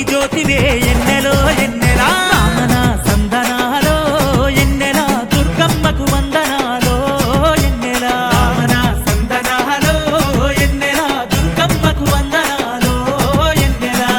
జ్యోతివే ఎన్నెలో ఎన్నెలా రామన సందనాలో ఎన్నెలా దుర్గమ్మకు వందనాలో ఎన్నెలా రామన సందనాలో ఎన్నెలా దుర్గమ్మకు వందనాలో ఎన్నెలా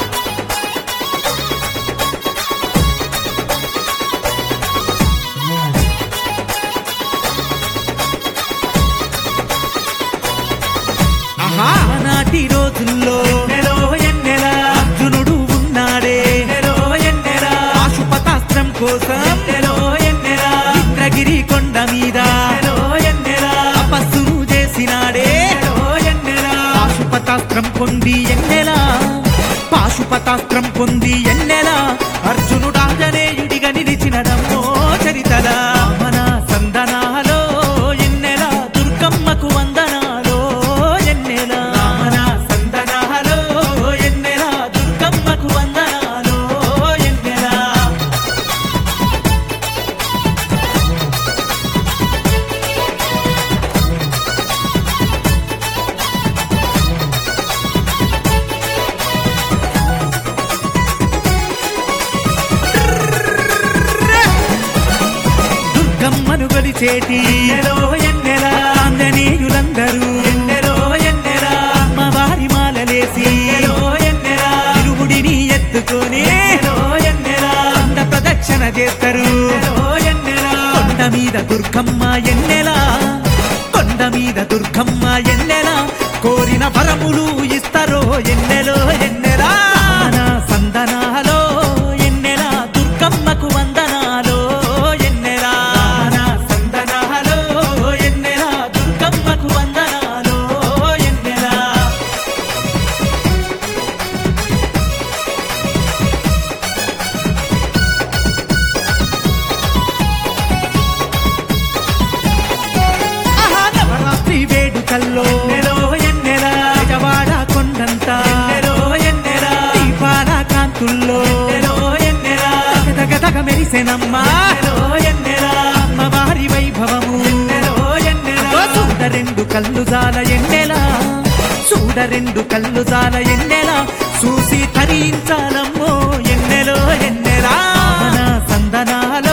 ఆహా ఆనాటి రోజుల్లో ఎన్నెలో ఎన్నెలా అర్జునుడు ఉన్నాడే ఎన్నెలో ఎన్నెలా పాశుపతాస్త్రం కోసం ఎన్నెలో ఎన్నెలా ఇంద్రగిరి కొండ మీద ఎన్నెలో ఎన్నెలా తపస్సును చేసినాడే ఎన్నెలో ఎన్నెలా పాశుపతాస్త్రం పొంది ఎన్నెలా పాశుపతాస్త్రం పొంది ఎన్నెలా అర్జునుడాంజనేయుడిగా నిలిచినడమ్మో చరితలా మన సందనాలో ఎన్నెలా దుర్గమ్మకు వందనాలో ఎన్నెలా మన సందనాలో ఎన్నెలా దుర్గమ్మకు వందనాలో ఎన్నెలా దుర్గమ్మను గొలిచేటి ఎన్నెలో ఎన్నెలా ఆంజనేయులందరూ ఎన్నెలో ఎన్నెలా అమ్మవారి మాలలేసి ఎన్నెలో ఎన్నెలా తిరుగుడిని ఎత్తుకొని ఎన్నెలో ఎన్నెలా అంద ప్రదక్షిణ చేస్తారు ఎన్నెలో ఎన్నెలా కొండ మీద దుర్గమ్మ ఎన్నెలా కొండ మీద దుర్గమ్మ ఎన్నెలా కోరిన వరములు ఇస్తారో ఎన్నెలో ఎన్నెలా మన సందనాలో ఎన్నెలా దుర్గమ్మకు వందనాలో ఎన్నెలా మన సందనాలో ఎన్నెలా దుర్గమ్మకు వందనాలో ఎన్నెలా ఆహా నవరాత్రి వేడుకల్లో ఎన్నెలో ఎన్నెలా జవాడ కొండంత ఎన్నెలో ఎన్నెలా దీపాల కాంతుల్లో ఎన్నెలో ఎన్నెలా తగ తగ మెరిసెనమ్మా ఎన్నెలో ఎన్నెలా అమ్మవారి వైభవము ఎన్నెలో ఎన్నెలా చూడ రెండు కళ్ళు జాల ఎన్నెలా చూడ రెండు కళ్ళు జాల ఎన్నెలా చూసి తరించాలమ్మో ఎన్నెలో ఎన్నెలా మన సందనాలో